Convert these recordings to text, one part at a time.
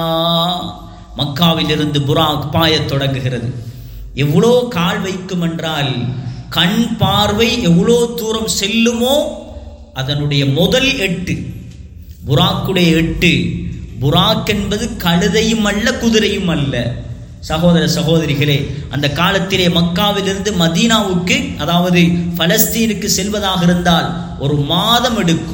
மக்காவிலிருந்து புராக் பாயத் தொடங்குகிறது எவ்வளோ கால் வைக்கும் என்றால் கண் பார்வை எவ்வளோ தூரம் செல்லுமோ அதனுடைய முதல் எட்டு புராக்குடைய எட்டு புராக் என்பது கழுதையும் அல்ல குதிரையும் அல்ல சகோதர சகோதரிகளே அந்த காலத்திலே மக்காவிலிருந்து மதீனாவுக்கு அதாவது பலஸ்தீனுக்கு செல்வதாக இருந்தால் ஒரு மாதம் எடுக்கும்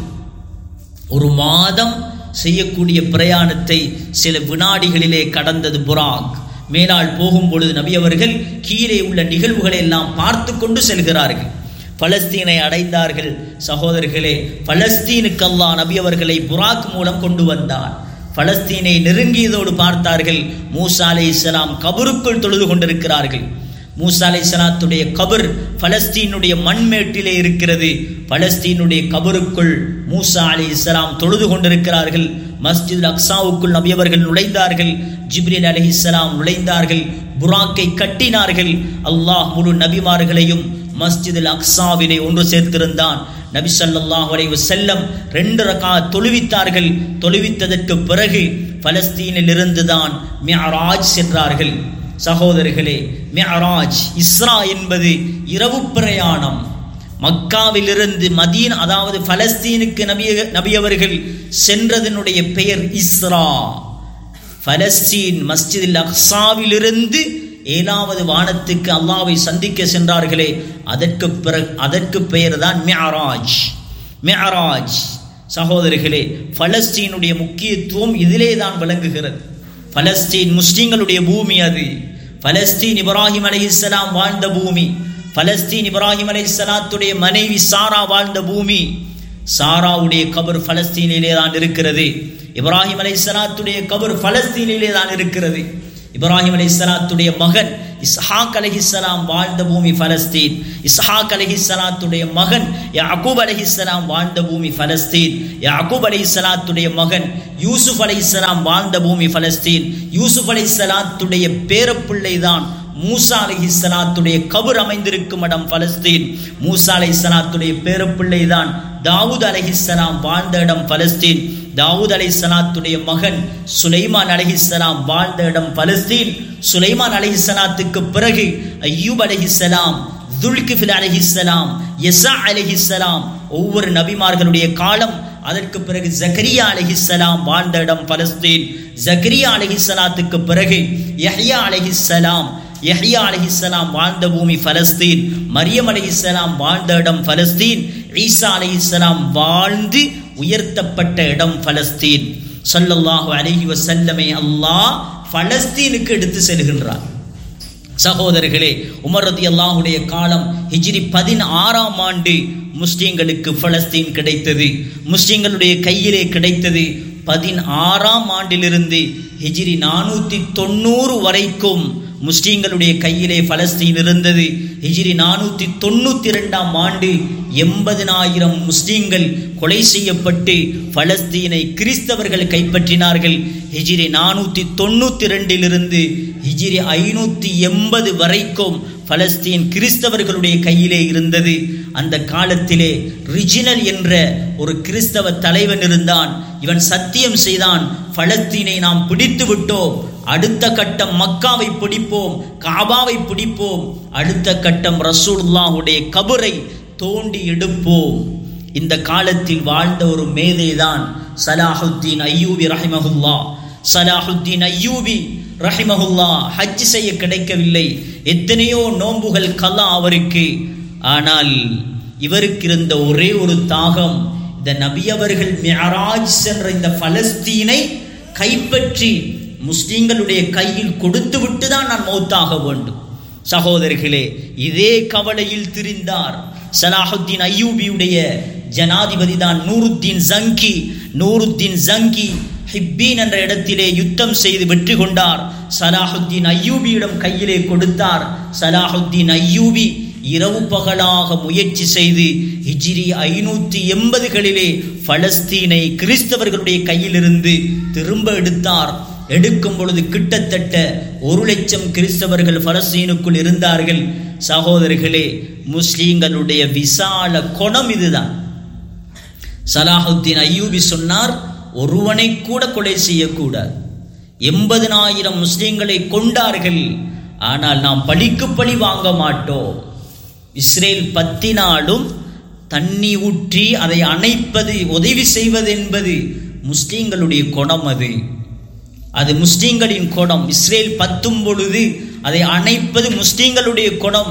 ஒரு மாதம் செய்யக்கூடிய பிரயாணத்தை சில வினாடிகளிலே கடந்தது புராக் மேலால் போகும் பொழுது நபி அவர்கள் கீழே உள்ள நிகழ்வுகளை எல்லாம் பார்த்து கொண்டு செல்கிறார்கள் பலஸ்தீனை அடைந்தார்கள் சகோதரர்களே பலஸ்தீனுக்கு அல்லாஹ் நபி அவர்களை புராக் மூலம் கொண்டு வந்தார் பலஸ்தீனை நெருங்கியதோடு பார்த்தார்கள் மூசா அலை இஸ்லாம் கபருக்குள் தொழுது கொண்டிருக்கிறார்கள் மூசா அலை இஸ்லாத்துடைய கபர் பலஸ்தீனுடைய மண்மேட்டிலே இருக்கிறது பலஸ்தீனுடைய கபருக்குள் மூசா அலி இஸ்லாம் தொழுது கொண்டிருக்கிறார்கள் மஸ்ஜித் அக்ஸாவுக்குள் நபியவர்கள் நுழைந்தார்கள் ஜிப்ரீல் அலி இஸ்லாம் நுழைந்தார்கள் புராக்கை கட்டினார்கள் அல்லாஹ் முழு நபிமார்களையும் மஸ்ஜிதில் அக்ஸாவிலே ஒன்று சேர்த்திருந்தான் நபி ஸல்லல்லாஹு அலைஹி வஸல்லம் ரெண்டு ரகா தொழுவித்தார்கள் தொழுவித்ததற்கு பிறகு பலஸ்தீனில் இருந்துதான் மிஅராஜ் சென்றார்கள் சகோதரர்களே மிஅராஜ் இஸ்ரா என்பது இரவு பிரயாணம் மக்காவிலிருந்து மதீன் அதாவது பலஸ்தீனுக்கு நபிய நபியவர்கள் சென்றதனுடைய பெயர் இஸ்ரா பலஸ்தீன் மஸ்ஜிதில் அக்ஸாவிலிருந்து ஏழாவது வானத்துக்கு அல்லாவை சந்திக்க சென்றார்களே அதற்கு பிறகு அதற்கு பெயர் தான் மியராஜ் மியராஜ் சகோதரிகளே பலஸ்தீனுடைய முக்கியத்துவம் இதிலே தான் விளங்குகிறது பலஸ்தீன் முஸ்லிம்களுடைய பூமி அது பலஸ்தீன் இப்ராஹிம் அலை இஸ்லாம் வாழ்ந்த பூமி பலஸ்தீன் இப்ராஹிம் அலை இஸ்லாத்துடைய மனைவி சாரா வாழ்ந்த பூமி சாராவுடைய கபர் பலஸ்தீனிலே தான் இருக்கிறது இப்ராஹிம் அலை இஸ்லாத்துடைய கபர் பலஸ்தீனிலே தான் இருக்கிறது இப்ராஹிம் அலி இஸ்லாத்துடைய மகன் இஸ்ஹாக் அலஹிஸ்லாம் வாழ்ந்த பூமி பலஸ்தீன் இஸ்ஹாக் அலஹிஸ்லாத்துடைய மகன் யாக்கூப் அலஹிஸ்லாம் வாழ்ந்த பூமி பலஸ்தீன் யாக்கூப் அலி இஸ்லாத்துடைய மகன் யூசுப் அலி இஸ்லாம் வாழ்ந்த பூமி பலஸ்தீன் யூசுப் அலி இஸ்லாத்துடைய பேரப்பிள்ளை தான் மூசா அலி இஸ்லாத்துடைய கபர் அமைந்திருக்கும் இடம் பலஸ்தீன் மூசா அலி இஸ்லாத்துடைய பேரப்பிள்ளை தான் தாவூத் அலஹிஸ்லாம் வாழ்ந்த இடம் பலஸ்தீன் தாவூத் அலை சலாத்துடைய மகன் சுலைமான் அலஹிஸ்லாம் வாழ்ந்த இடம் பலஸ்தீன் சுலைமான் அலஹிஸ்லாத்துக்கு பிறகு ஐயூப் அலஹிஸ்லாம் துல்கிஃபில் அலஹிஸ்லாம் எசா அலஹிஸ்லாம் ஒவ்வொரு நபிமார்களுடைய காலம் அதற்கு பிறகு ஜக்கரியா அலஹிஸ்லாம் வாழ்ந்த இடம் பலஸ்தீன் ஜக்கரியா அலஹிஸ்லாத்துக்கு பிறகு யஹ்யா அலஹிஸ்லாம் யஹ்யா அலஹிஸ்லாம் வாழ்ந்த பூமி பலஸ்தீன் மரியம் அலஹிஸ்லாம் வாழ்ந்த இடம் பலஸ்தீன் ஈசா அலஹிஸ்லாம் வாழ்ந்து உயர்த்தப்பட்ட இடம் பலஸ்தீன் சொல்லல்லாஹு அலஹி வசல்லமே அல்லாஹ் பலஸ்தீனுக்கு எடுத்து செல்கின்றார் சகோதரர்களே உமர் ரதி அல்லாஹுடைய காலம் ஹிஜ்ரி பதினாறாம் ஆண்டு முஸ்லிம்களுக்கு பலஸ்தீன் கிடைத்தது முஸ்லிம்களுடைய கையிலே கிடைத்தது பதினாறாம் ஆண்டிலிருந்து ஹிஜ்ரி நானூற்றி தொண்ணூறு வரைக்கும் முஸ்லீம்களுடைய கையிலே பலஸ்தீன் இருந்தது ஹிஜ்ரி நானூற்றி தொண்ணூற்றி ரெண்டாம் ஆண்டு எண்பதினாயிரம் முஸ்லீம்கள் கொலை செய்யப்பட்டு பலஸ்தீனை கிறிஸ்தவர்கள் கைப்பற்றினார்கள் ஹிஜ்ரி நானூற்றி தொண்ணூற்றி ரெண்டிலிருந்து ஹிஜ்ரி ஐநூற்றி எண்பது வரைக்கும் பலஸ்தீன் கிறிஸ்தவர்களுடைய கையிலே இருந்தது அந்த காலத்திலே ரிஜினல் என்ற ஒரு கிறிஸ்தவ தலைவன் இருந்தான் இவன் சத்தியம் செய்தான் பலஸ்தீனை நாம் பிடித்து விட்டோம் அடுத்த கட்டம் மக்காவை பிடிப்போம் காபாவை பிடிப்போம் அடுத்த கட்டம் ரசூல்லாவுடைய கபரை தோண்டி எடுப்போம் இந்த காலத்தில் வாழ்ந்த ஒரு மேதைதான் சலாஹுத்தீன் ஐயூபி ரஹிமஹுல்லா சலாஹுத்தீன் ஐயூபி ரஹிமஹுல்லா ஹஜ் செய்ய கிடைக்கவில்லை எத்தனையோ நோன்புகள் கலா அவருக்கு ஆனால் இவருக்கு இருந்த ஒரே ஒரு தாகம் இந்த நபி அவர்கள் மியராஜ் சென்ற இந்த பலஸ்தீனை கைப்பற்றி முஸ்லிம்களுடைய கையில் கொடுத்து விட்டு தான் நான் மௌத்தாக வேண்டும் சகோதரர்களே இதே கவலையில் திரிந்தார் சலாஹுத்தீன் ஐயூபியுடைய ஜனாதிபதி தான் நூருத்தீன் ஜங்கி நூருத்தீன் ஜங்கி ஹிப்பீன் என்ற இடத்திலே யுத்தம் செய்து வெற்றி கொண்டார் சலாஹுத்தீன் ஐயூபியிடம் கையிலே கொடுத்தார் சலாஹுத்தீன் ஐயூபி இரவு பகலாக முயற்சி செய்து ஹிஜ்ரி ஐநூற்றி எண்பதுகளிலே பலஸ்தீனை கிறிஸ்தவர்களுடைய கையிலிருந்து திரும்ப எடுத்தார் எடுக்கும் பொழுது கிட்டத்தட்ட ஒரு லட்சம் கிறிஸ்தவர்கள் பலஸ்தீனுக்குள் இருந்தார்கள் சகோதரர்களே முஸ்லீம்களுடைய விசால குணம் இதுதான் சலாஹுத்தீன் ஐயூபி சொன்னார் ஒருவனை கூட கொலை செய்யக்கூடாது எண்பதனாயிரம் முஸ்லிம்களை கொண்டார்கள் ஆனால் நாம் பழிக்கு பழி வாங்க மாட்டோம் இஸ்ரேல் பத்தினாலும் தண்ணி ஊற்றி அதை அணைப்பது உதவி செய்வது என்பது முஸ்லிம்களுடைய குணம் அது அது முஸ்லிம்களின் குணம் இஸ்ரேல் பத்தும் பொழுது அதை அணைப்பது முஸ்லிம்களுடைய குணம்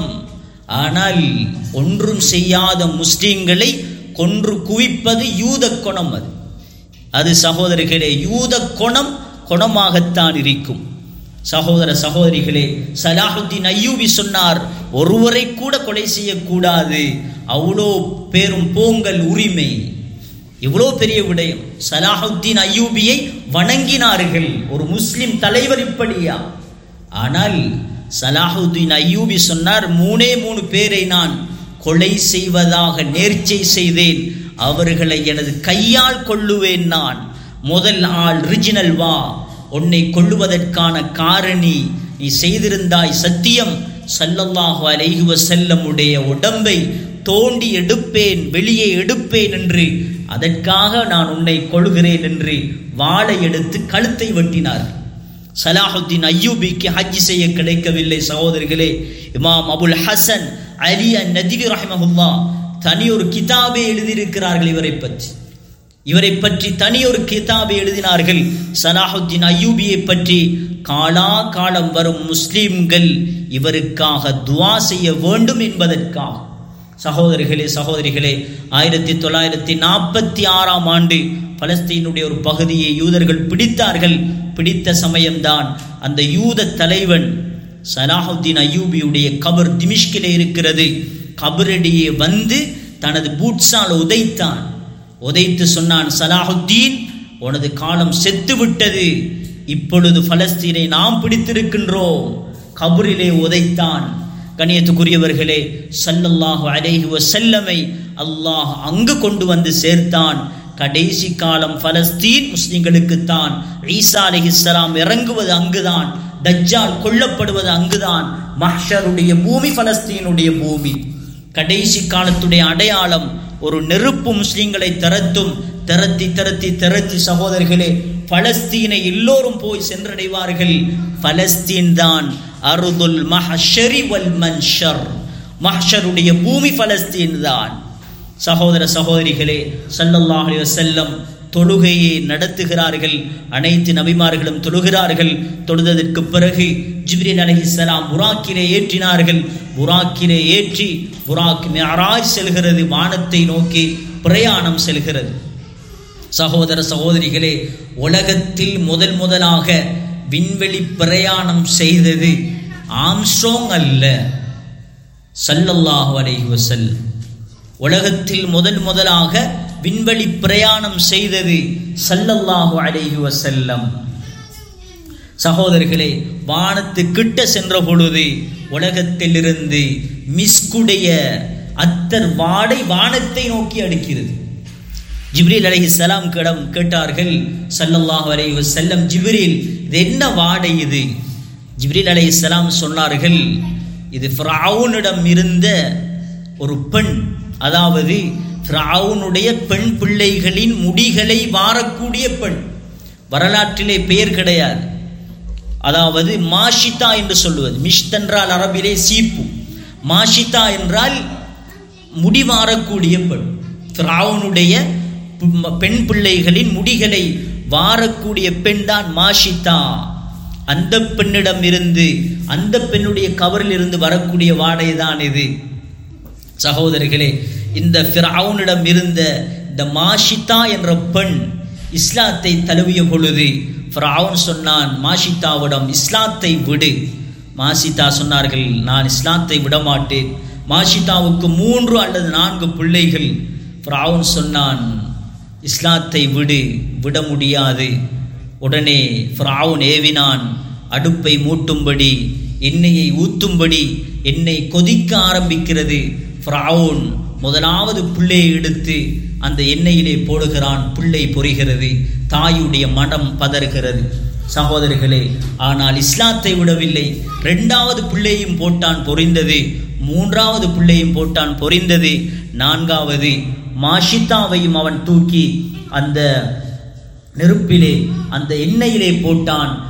ஆனால் ஒன்றும் செய்யாத முஸ்லிம்களை கொன்று குவிப்பது யூத குணம் அது அது சகோதரர்களே யூத குணம் குணமாகத்தான் இருக்கும் சகோதர சகோதரிகளே சலாஹுத்தீன் ஐயூபி சொன்னார் ஒருவரை கூட கொலை செய்யக்கூடாது அவ்வளோ பேரும் போங்கல் உரிமை இவ்வளோ பெரிய விடயம் சலாஹுத்தீன் ஐயூபியை வணங்கினார்கள் ஒரு முஸ்லிம் தலைவர் இப்படியா ஆனால் சலாஹுத்தீன் ஐயூபி சொன்னார் மூணே மூணு பேரை நான் கொலை செய்வதாக நேர்ச்சை செய்தேன் அவர்களை எனது கையால் கொள்ளுவேன் நான் முதல் ஆள் ரிஜினல் வா உன்னை கொள்ளுவதற்கான காரணி நீ செய்திருந்தாய் சத்தியம் சல்லல்லாஹு அலைஹி வஸல்லமுடைய உடம்பை தோண்டி எடுப்பேன் வெளியே எடுப்பேன் என்று அதற்காக நான் உன்னை கொள்கிறேன் என்று வாளை எடுத்து கழுத்தை வெட்டினார் சலாஹுத்தீன் ஐயூபிக்கு ஹஜ் செய்ய கிடைக்கவில்லை சகோதரிகளே இமாம் அபுல் ஹசன் அலி அன் நதிவி ரஹமஹுல்லா தனி ஒரு கிதாபை எழுதியிருக்கிறார்கள் இவரை பற்றி இவரை பற்றி தனி ஒரு கிதாபை எழுதினார்கள் சலாஹுத்தீன் ஐயூபியை பற்றி காலா காலம் வரும் முஸ்லிம்கள் இவருக்காக துவா செய்ய வேண்டும் என்பதற்காக சகோதரிகளே சகோதரிகளே ஆயிரத்தி தொள்ளாயிரத்தி நாற்பத்தி ஆறாம் ஆண்டு பலஸ்தீனுடைய ஒரு பகுதியை யூதர்கள் பிடித்தார்கள் பிடித்த சமயம்தான் அந்த யூத தலைவன் சலாஹுத்தீன் அய்யூபியுடைய கபர் திமிஷ்கிலே இருக்கிறது கபரடியே வந்து தனது பூட்ஸால் உதைத்தான் உதைத்து சொன்னான் சலாஹுத்தீன் உனது காலம் செத்து விட்டது இப்பொழுது பலஸ்தீனை நாம் பிடித்திருக்கின்றோம் கபரிலே உதைத்தான் கணியத்துக்குரியவர்களே சல்லல்லாஹு அலைஹி வஸல்லமை அல்லாஹ் அங்கு கொண்டு வந்து சேர்த்தான் கடைசி காலம் பலஸ்தீன் முஸ்லிம்களுக்குத்தான் ஈசா அலிஹிஸ்லாம் இறங்குவது அங்குதான் தஜ்ஜால் கொல்லப்படுவது அங்குதான் மஹ்ஷருடைய பூமி பலஸ்தீனுடைய பூமி கடைசி காலத்துடைய அடையாளம் ஒரு நெருப்பு முஸ்லிம்களை திரத்தும் திரத்தி திரத்தி திரத்தி சகோதரர்களே பலஸ்தீனை எல்லோரும் போய் சென்றடைவார்கள் பலஸ்தீன் தான் அருதுல் மஹஷரி வல் மன்ஷர் மஹ்ஷருடைய பூமி பலஸ்தீன் தான் சகோதர சகோதரிகளே சல்லல்லாஹு அலைஹி வஸல்லம் தொழுகையை நடத்துகிறார்கள் அனைத்து நபிமார்களும் தொழுகிறார்கள் தொழுததற்கு பிறகு ஜிப்ரீல் அலைஹிஸ்ஸலாம் புராக்கிலே ஏற்றினார்கள் புராக்கிலே ஏற்றி புராக் மியராஜ் செல்கிறது வானத்தை நோக்கி பிரயாணம் செல்கிறது சகோதர சகோதரிகளே உலகத்தில் முதல் முதலாக விண்வெளி பிரயாணம் செய்தது ஆம்ஸ்ட்ரோங் அல்ல சல்லல்லாஹு அலைஹி வஸல்லம் உலகத்தில் முதல் முதலாக விண்வெளி பிரயாணம் செய்தது சல்லல்லாஹு அலைஹி வஸல்லம் சகோதரர்களே வானத்து கிட்ட சென்ற பொழுது உலகத்திலிருந்து மிஸ்குடைய அத்தர் வாடை வானத்தை நோக்கி அடிக்கிறது ஜிப்ரீல் அலைஹி சலாம் கிடம் கேட்டார்கள் சல்லல்லாஹு அலைஹி வஸல்லம் ஜிப்ரீல் இது என்ன வாடை இது ஜிப்ரீல் அலைஹி சலாம் சொன்னார்கள் இது ஃபிரௌனிடம் இருந்த ஒரு பெண் அதாவது ஃபிரௌனுடைய பெண் பிள்ளைகளின் முடிகளை வாரக்கூடிய பெண் வரலாற்றிலே பெயர் கிடையாது அதாவது மாஷிதா என்று சொல்லுவது மிஷ்த் என்றால் அரபிலே சீப்பு மாஷிதா என்றால் முடிவாரக்கூடிய பெண் ஃபிரௌனுடைய பெண் பிள்ளைகளின் முடிகளை வாரக்கூடிய பெண் தான் மாஷிதா அந்த பெண்ணிடம் இருந்து அந்த பெண்ணுடைய கவரில் இருந்து வரக்கூடிய வாடை தான் இது சகோதரிகளே இந்த ஃபிரௌனிடம் இருந்த இந்த மாஷிதா என்ற பெண் இஸ்லாத்தை தழுவிய பொழுது ஃபிரௌன் சொன்னான் மாஷிதாவிடம் இஸ்லாத்தை விடு மாஷிதா சொன்னார்கள் நான் இஸ்லாத்தை விட மாட்டேன் மாஷிதாவுக்கு மூன்று அல்லது நான்கு பிள்ளைகள் ஃபிரௌன் சொன்னான் இஸ்லாத்தை விடு விட முடியாது உடனே ஃபிரௌன் ஏவினான் அடுப்பை மூட்டும்படி எண்ணெயை ஊத்தும்படி எண்ணெய் கொதிக்க ஆரம்பிக்கிறது ஃபிரௌன் முதலாவது பிள்ளையை எடுத்து அந்த எண்ணெயிலே போடுகிறான் பிள்ளை பொரிகிறது தாயுடைய மனம் பதறுகிறது சகோதரர்களே ஆனால் இஸ்லாத்தை விடவில்லை ரெண்டாவது பிள்ளையும் போட்டான் பொறிந்தது மூன்றாவது பிள்ளையும் போட்டான் பொறிந்தது நான்காவது மாஷித்தாவையும் அவன் தூக்கி அந்த நெருப்பிலே அந்த எண்ணெயிலே போட்டான்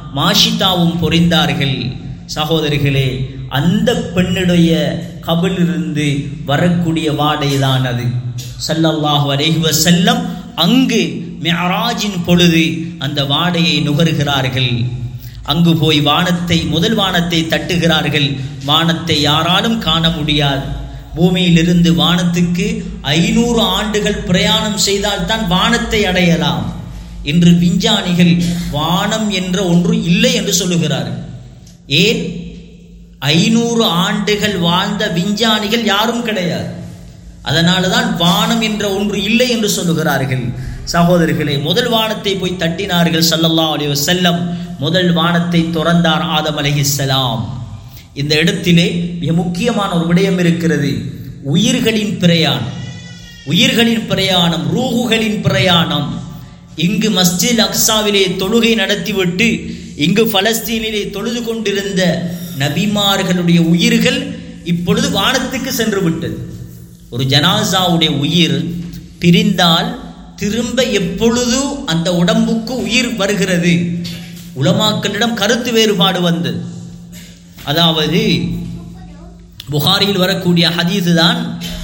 மாஷிதாவும் பொறிந்தார்கள் சகோதரிகளே அந்த பெண்ணுடைய கபிலிருந்து வரக்கூடிய வாடை தான் அது சல்லல்லாஹு அலைஹி வஸல்லம் அங்கு மிஅராஜின் பொழுது அந்த வாடையை நுகர்கிறார்கள் அங்கு போய் வானத்தை முதல் வானத்தை தட்டுகிறார்கள் வானத்தை யாராலும் காண முடியாது பூமியிலிருந்து வானத்துக்கு ஐநூறு ஆண்டுகள் பிரயாணம் செய்தால்தான் வானத்தை அடையலாம் இன்று விஞ்ஞானிகள் வானம் என்ற ஒன்று இல்லை என்று சொல்லுகிறார்கள் ஏன் ஐநூறு ஆண்டுகள் வாழ்ந்த விஞ்ஞானிகள் யாரும் கிடையாது அதனால தான் வானம் என்ற ஒன்று இல்லை என்று சொல்லுகிறார்கள் சகோதரர்களே முதல் வானத்தை போய் தட்டினார்கள் ஸல்லல்லாஹு அலைஹி வஸல்லம் முதல் வானத்தை துறந்தார் ஆதம் அலைஹிஸ்ஸலாம் இந்த இடத்திலே மிக முக்கியமான ஒரு விடயம் இருக்கிறது உயிர்களின் பிரயாணம் உயிர்களின் பிரயாணம் ரூகுகளின் பிரயாணம் இங்கு மஸ்ஜித் அக்ஸாவிலே தொழுகை நடத்திவிட்டு இங்கு பலஸ்தீனிலே தொழுது கொண்டிருந்த நபிமார்களுடைய உயிர்கள் இப்பொழுது வானத்துக்கு சென்று விட்டது ஒரு ஜனாசாவுடைய உயிர் பிரிந்தால் திரும்ப எப்பொழுது அந்த உடம்புக்கு உயிர் வருகிறது உலமாக்களிடம் கருத்து வேறுபாடு வந்தது அதாவது புகாரியில் வரக்கூடிய ஹதீது தான்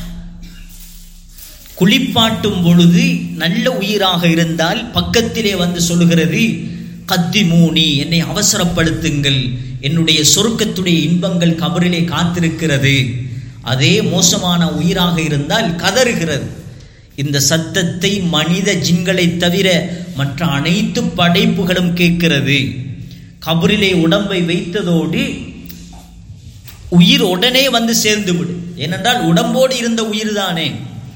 குளிப்பாட்டும் பொழுது நல்ல உயிராக இருந்தால் பக்கத்திலே வந்து சொல்லுகிறது கத்தி மூனி என்னை அவசரப்படுத்துங்கள் என்னுடைய சொருக்கத்துடைய இன்பங்கள் கபரிலே காத்திருக்கிறது அதே மோசமான உயிராக இருந்தால் கதறுகிறது இந்த சத்தத்தை மனித ஜின்களை தவிர மற்ற அனைத்து படைப்புகளும் கேட்கிறது கபரிலே உடம்பை வைத்ததோடு உயிர் உடனே வந்து சேர்ந்து விடும் ஏனென்றால் உடம்போடு இருந்த உயிர் தானே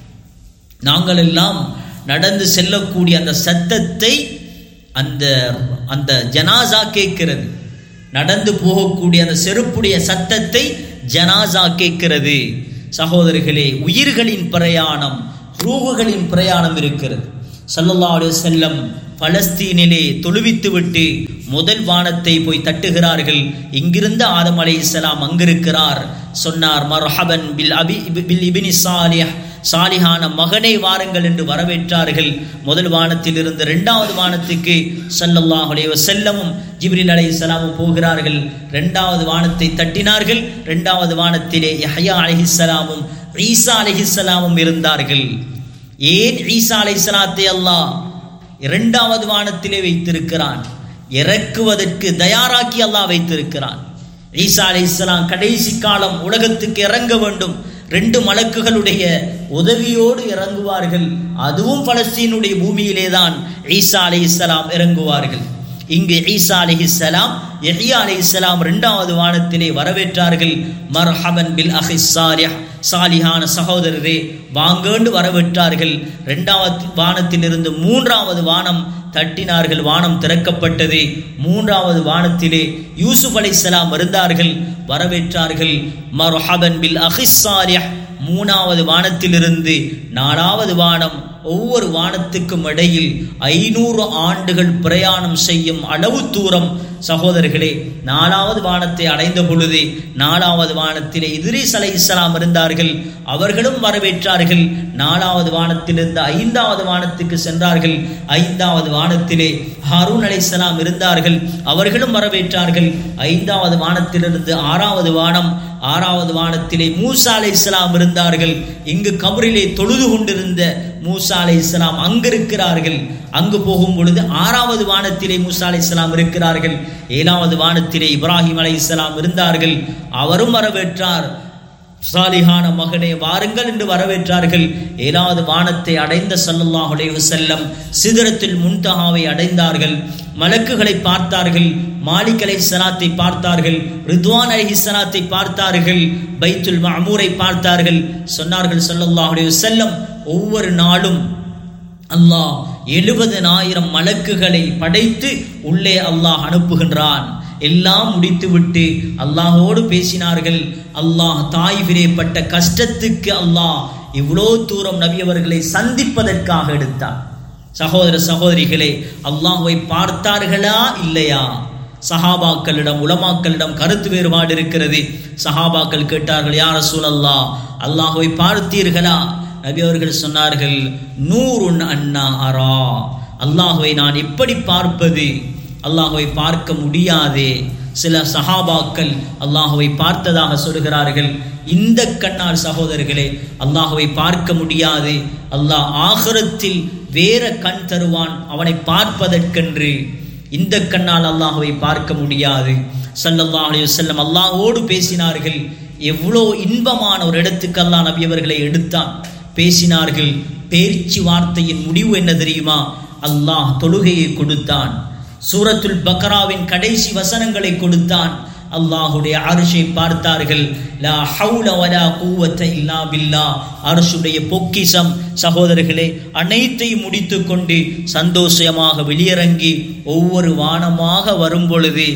நாங்கள் எல்லாம் நடந்து செல்லக்கூடிய அந்த சத்தத்தை அந்த அந்த ஜனாசா கேட்கிறது நடந்து போகக்கூடிய அந்த செருப்புடைய சத்தத்தை ஜனாசா கேட்கிறது சகோதரர்களே உயிர்களின் பிரயாணம் ரூகுகளின் பிரயாணம் இருக்கிறது சல்லல்லா அலைஹி செல்லம் பலஸ்தீனிலே தொழுவித்து விட்டு முதல் வானத்தை போய் தட்டுகிறார்கள் இங்கிருந்து ஆதம் அலைஹிஸ்ஸலாம் அங்கிருக்கிறார் சொன்னார் மர்ஹபன் பில் அபி பில் இபினி சாலிஹ் சாலிஹான மகனை வாருங்கள் என்று வரவேற்றார்கள் முதல் வானத்தில் இருந்து இரண்டாவது வானத்துக்கு சல்லல்லாஹு அலைஹி வஸல்லமும் ஜிப்ரில் அலைஹிஸ்ஸலாமும் போகிறார்கள் இரண்டாவது வானத்தை தட்டினார்கள் இரண்டாவது வானத்திலே யஹ்யா அலைஹிஸ்ஸலாமும் ஈசா அலைஹிஸ்ஸலாமும் இருந்தார்கள் ஏன் ஈசா அலைஹிஸ்ஸலாத்தை அல்லாஹ் இரண்டாவது வானத்திலே வைத்திருக்கிறான் இறக்குவதற்கு தயாராக்கி அல்லாஹ் வைத்திருக்கிறான் ஈசா அலைஹிஸ்ஸலாம் கடைசி காலம் உலகத்துக்கு இறங்க வேண்டும் ரெண்டு மலக்குகளுடைய உதவியோடு இறங்குவார்கள் அதுவும் பலஸ்தீனுடைய பூமியிலே தான் ஈசா அலி இஸ்லாம் இறங்குவார்கள் இங்கு ஈசா அலி இஸ்லாம் எஹியா அலி இஸ்லாம் இரண்டாவது வானத்திலே வரவேற்றார்கள் மர்ஹபன் பில் அஹி சாலிஹ் சாலிஹான சகோதரரே வாங்கேண்டு வரவேற்றார்கள் இரண்டாவது வானத்திலிருந்து மூன்றாவது வானம் தட்டினார்கள் வானம் திறக்கப்பட்டது மூன்றாவது வானத்திலே யூசுப் அலைஹிஸ்ஸலாம் இருந்தார்கள் வரவேற்றார்கள் மர்ஹபன் பில் அஹிஸ்ஸாலிஹ் மூணாவது வானத்திலிருந்து நாலாவது வானம் ஒவ்வொரு வானத்துக்கும் இடையில் ஐநூறு ஆண்டுகள் பிரயாணம் செய்யும் அளவு தூரம் சகோதரர்களே நாலாவது வானத்தை அடைந்த பொழுது நாலாவது வானத்திலே இதிரிஸ் அலை இஸ்லாம் இருந்தார்கள் அவர்களும் வரவேற்றார்கள் நாலாவது வானத்திலிருந்து ஐந்தாவது வானத்துக்கு சென்றார்கள் ஐந்தாவது வானத்திலே ஹாரூன் அலை இஸ்லாம் இருந்தார்கள் அவர்களும் வரவேற்றார்கள் ஐந்தாவது வானத்திலிருந்து ஆறாவது வானம் ஆறாவது வானத்திலே மூசா அலை இஸ்லாம் இருந்தார்கள் இங்கு கபரிலே தொழுது கொண்டிருந்த மூசா அலை இஸ்லாம் அங்கிருக்கிறார்கள் அங்கு போகும் பொழுது ஆறாவது வானத்திலே மூசா அலை இஸ்லாம் இருக்கிறார்கள் ஏழாவது வானத்திலே இப்ராஹிம் அலை இஸ்லாம் இருந்தார்கள் அவரும் வரவேற்றார் சாலிஹான மகனே வாருங்கள் என்று வரவேற்றார்கள் ஏழாவது வானத்தை அடைந்த சல்லல்லாஹு அலைஹி வஸல்லம் சிதறத்தில் முன்தஹாவை அடைந்தார்கள் மலக்குகளை பார்த்தார்கள் மாலிக் அலை சலாத்தை பார்த்தார்கள் ரித்வான் அலி சலாத்தை பார்த்தார்கள் பைத்துல் மஅமூரை பார்த்தார்கள் சொன்னார்கள் சல்லல்லாஹு அலைஹி வஸல்லம் ஒவ்வொரு நாளும் அல்லாஹ் எழுபதனாயிரம் மலக்குகளை படைத்து உள்ளே அல்லாஹ் அனுப்புகின்றான் எல்லாம் முடித்துவிட்டு அல்லாஹோடு பேசினார்கள் அல்லாஹ் தாய்விரே பட்ட கஷ்டத்துக்கு அல்லாஹ் இவ்வளோ தூரம் நபி அவர்களை சந்திப்பதற்காக எடுத்தார் சகோதர சகோதரிகளே அல்லாஹுவை பார்த்தார்களா இல்லையா சஹாபாக்களிடம் உலமாக்களிடம் கருத்து வேறுபாடு இருக்கிறது சஹாபாக்கள் கேட்டார்கள் யார் சூழல்லா அல்லாஹுவை பார்த்தீர்களா நபி அவர்கள் சொன்னார்கள் நூறுன் அண்ணா அரா அல்லாஹுவை நான் எப்படி பார்ப்பது அல்லாஹுவை பார்க்க முடியாதே சில சஹாபாக்கள் அல்லாஹுவை பார்த்ததாக சொல்கிறார்கள் இந்த கண்ணால் சகோதரர்களே அல்லாஹுவை பார்க்க முடியாது அல்லாஹ் ஆகரத்தில் வேற கண் தருவான் அவனை பார்ப்பதற்கென்று இந்த கண்ணால் அல்லாஹுவை பார்க்க முடியாது சல்லல்லாஹ் அலைஹி வஸல்லம் அல்லாஹ்வோடு பேசினார்கள் எவ்வளோ இன்பமான ஒரு இடத்துக்கு அல்லாஹ் நபி அவர்களை எடுத்தான் பேசினார்கள் பேச்சு வார்த்தையின் முடிவு என்ன தெரியுமா அல்லாஹ் தொழுகையை கொடுத்தான் சூரத்துல் பக்ராவின் கடைசி வசனங்களை கொடுத்தான் அல்லாஹுடைய அரிசை பார்த்தார்கள் லா ஹவுல வலா கூவத்த இல்லா பில்லா அரசுடைய பொக்கிசம் சகோதரர்களே அனைத்தையும் முடித்து கொண்டு சந்தோஷமாக வெளியிறங்கி ஒவ்வொரு வானமாக வரும் பொழுது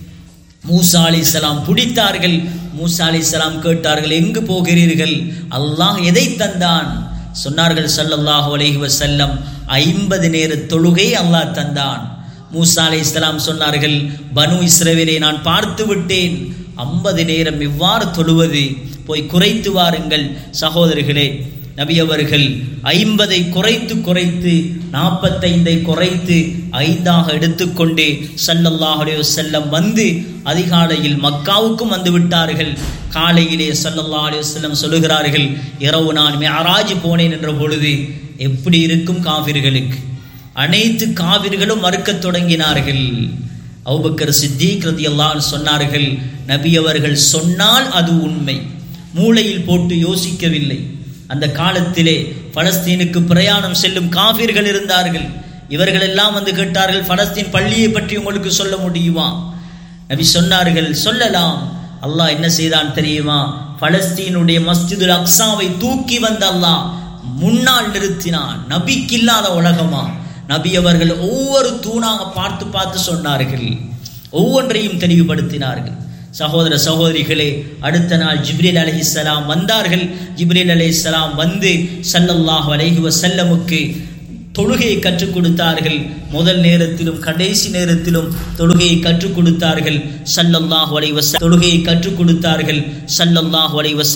மூசா அலிசலாம் பிடித்தார்கள் மூசா அலிசலாம் கேட்டார்கள் எங்கு போகிறீர்கள் அல்லாஹ் எதை தந்தான் சொன்னார்கள் ஸல்லல்லாஹு அலைஹி வஸல்லம் ஐம்பது நேர தொழுகை அல்லாஹ் தந்தான் மூசா அலைஹிஸ்ஸலாம் சொன்னார்கள் பனு இஸ்ரவேலை நான் பார்த்து விட்டேன் ஐம்பது நேரம் இவ்வாறு தொழுவது போய் குறைத்து வாருங்கள் சகோதரர்களே நபி அவர்கள் ஐம்பதை குறைத்து குறைத்து நாற்பத்தைந்தை குறைத்து ஐந்தாக எடுத்துக்கொண்டு ஸல்லல்லாஹு அலைஹி வஸல்லம் வந்து அதிகாலையில் மக்காவுக்கும் வந்து விட்டார்கள் காலையிலே ஸல்லல்லாஹு அலைஹி வஸல்லம் சொல்லுகிறார்கள் இரவு நான் மிஅராஜ் போனேன் என்ற பொழுது எப்படி இருக்கும் காவிர்களுக்கு அனைத்து காவிர்களும் மறுக்கத் தொடங்கினார்கள் அவுபக்கர் சித்திக் ரதியல்லாஹு சொன்னார்கள் நபி அவர்கள் சொன்னால் அது உண்மை மூளையில் போட்டு யோசிக்கவில்லை அந்த காலத்திலே பலஸ்தீனுக்கு பிரயாணம் செல்லும் காபிர்கள் இருந்தார்கள் இவர்கள் எல்லாம் வந்து கேட்டார்கள் பலஸ்தீன் பள்ளியை பற்றி உங்களுக்கு சொல்ல முடியுமா நபி சொன்னார்கள் சொல்லலாம் அல்லாஹ் என்ன செய்தான் தெரியுமா பலஸ்தீனுடைய மஸ்ஜிதுல் அக்ஸாவை தூக்கி வந்த அல்லாஹ் முன்னால் நிறுத்தினான் நபிக்கு இல்லாத உலகமா நபி அவர்கள் ஒவ்வொரு தூணாக பார்த்து பார்த்து சொன்னார்கள் ஒவ்வொன்றையும் தெளிவுபடுத்தினார்கள் சகோதர சகோதரிகளே அடுத்த நாள் ஜிப்ரீல் அலைஹிஸ்ஸலாம் வந்தார்கள் ஜிப்ரீல் அலைஹிஸ்ஸலாம் வந்து ஸல்லல்லாஹு அலைஹி வஸல்லமுக்கு தொழுகையை கற்றுக் கொடுத்தார்கள் முதல் நேரத்திலும் கடைசி நேரத்திலும் தொழுகையை கற்றுக் கொடுத்தார்கள் ஸல்லல்லாஹு அலைஹி வஸல்லம் தொழுகையை கற்றுக் கொடுத்தார்கள் ஸல்லல்லாஹு அலைஹி வஸல்லம்